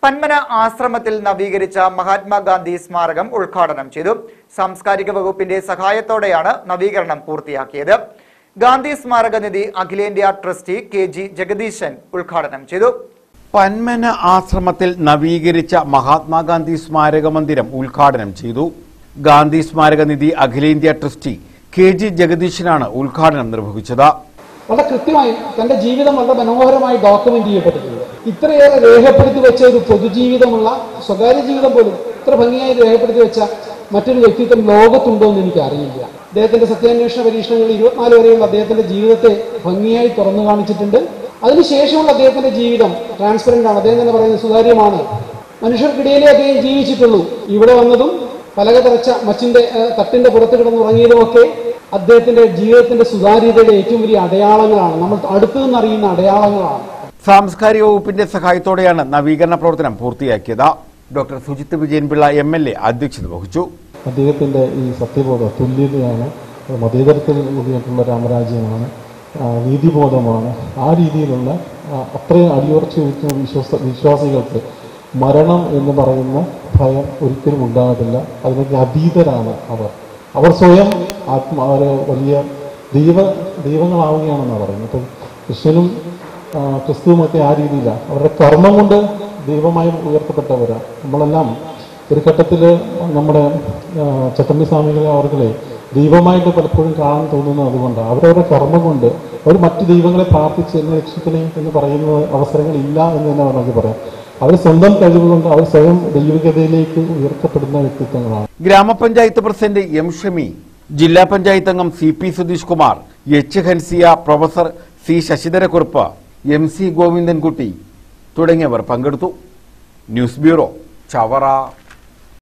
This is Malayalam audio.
പന്മന ആശ്രമത്തിൽ നവീകരിച്ച മഹാത്മാഗാന്ധി സ്മാരകം ഉദ്ഘാടനം ചെയ്തു സാംസ്കാരിക വകുപ്പിന്റെ സഹായത്തോടെയാണ് നവീകരണം പൂർത്തിയാക്കിയത് ഗാന്ധി സ്മാരക നിധി അഖിലേന്ത്യാ ട്രസ്റ്റി കെ ജി ജഗദീശൻ ഉദ്ഘാടനം ചെയ്തു പന്മന ആശ്രമത്തിൽ നവീകരിച്ച മഹാത്മാഗാന്ധി സ്മാരക മന്ദിരം ഉദ്ഘാടനം ചെയ്തു ഗാന്ധി സ്മാരക നിധി അഖിലേന്ത്യാ ട്രസ്റ്റി കെ ജി ജഗദീശനാണ് ഉദ്ഘാടനം നിർവഹിച്ചത് വളരെ കൃത്യമായി തന്റെ ജീവിതം വളരെ മനോഹരമായി ഡോക്യുമെന്റ് ചെയ്യപ്പെട്ടിട്ടുണ്ട് ഇത്രയേറെ രേഖപ്പെടുത്തി വെച്ച ഒരു പൊതുജീവിതമുള്ള സ്വകാര്യ ജീവിതം പോലും ഇത്ര ഭംഗിയായി രേഖപ്പെടുത്തി വെച്ച മറ്റൊരു വ്യക്തിത്വം ലോകത്തുണ്ടോ എന്ന് എനിക്ക് അറിയില്ല അദ്ദേഹത്തിന്റെ സത്യാന്വേഷണ പരീക്ഷണങ്ങൾ ഇരുപത്തിനാല് വരെയുള്ള അദ്ദേഹത്തിന്റെ ജീവിതത്തെ ഭംഗിയായി തുറന്നു കാണിച്ചിട്ടുണ്ട് അതിനുശേഷമുള്ള അദ്ദേഹത്തിന്റെ ജീവിതം ട്രാൻസ്പെറന്റ് ആണ് അദ്ദേഹം തന്നെ പറയുന്നത് സുതാര്യമാണ് മനുഷ്യർക്കിടയിലേ അദ്ദേഹം ജീവിച്ചിട്ടുള്ളൂ ഇവിടെ വന്നതും പലക തറച്ച മച്ചിന്റെ ഏഹ്, തട്ടിന്റെ പുറത്ത് കിടന്നുറങ്ങിയതുമൊക്കെ അദ്ദേഹത്തിന്റെ ജീവിതത്തിന്റെ സുതാര്യതയുടെ ഏറ്റവും വലിയ അടയാളങ്ങളാണ് നമ്മൾ അടുത്തു നിന്നറിയുന്ന അടയാളങ്ങളാണ് സാംസ്കാരിക വകുപ്പിന്റെ സഹായത്തോടെയാണ് നവീകരണ പ്രവർത്തനം പൂർത്തിയാക്കിയത് doctor Sujith Vijayan Pillai M L A അധ്യക്ഷത വഹിച്ചു അദ്ദേഹത്തിൻ്റെ ഈ സത്യബോധം തുല്യതയാണ് മതേതരത്തിൽ കൂടിയിട്ടുള്ള രാമരാജ്യമാണ് ആ, നീതിബോധമാണ് ആ രീതിയിലുള്ള ആ, അത്രയും അടിയുറച്ചു നിൽക്കുന്ന വിശ്വാസ വിശ്വാസികൾക്ക് മരണം എന്ന് പറയുന്ന ഭയം ഒരിക്കലും ഉണ്ടാകത്തില്ല അതിനൊക്കെ അതീതരാണ് അവർ അവർ സ്വയം ആത്മാ ഒരു വലിയ ദൈവ ദൈവങ്ങളാവുകയാണെന്നാണ് പറയുന്നത് ഇപ്പം ക്രിസ്ത്യനും ആ, ക്രിസ്തുവുമൊക്കെ ആ രീതിയിലാണ് അവരുടെ കർമ്മം കൊണ്ട് ദൈവമായി ഉയർത്തപ്പെട്ടവരാണ് നമ്മളെല്ലാം ഒരു ഘട്ടത്തിൽ നമ്മുടെ ആ, ചട്ടമ്പി സ്വാമികളെ അവർകളെ ദൈവമായിട്ട് പലപ്പോഴും കാണാൻ തോന്നുന്നത് അതുകൊണ്ടാണ് അവരവരുടെ കർമ്മം കൊണ്ട് അവർ മറ്റു ദൈവങ്ങളെ പ്രാർത്ഥിച്ച് എന്നെ രക്ഷിക്കണേ എന്ന് പറയുന്ന അവസരങ്ങളില്ല എന്ന് തന്നെ നമുക്ക് പറയാം അവർ സ്വന്തം കഴിവ് കൊണ്ട് അവർ സ്വയം ദൈവികതയിലേക്ക് ഉയർത്തപ്പെടുന്ന വ്യക്തിത്വങ്ങളാണ് ഗ്രാമപഞ്ചായത്ത് പ്രസിഡന്റ് എം ഷമി ജില്ലാ പഞ്ചായത്ത് അംഗം C P Sudheesh Kumar H Hansiya professor C Sasidhara Kurup M C Govindankutty തുടങ്ങിയവർ പങ്കെടുത്തു ന്യൂസ് ബ്യൂറോ ചവറ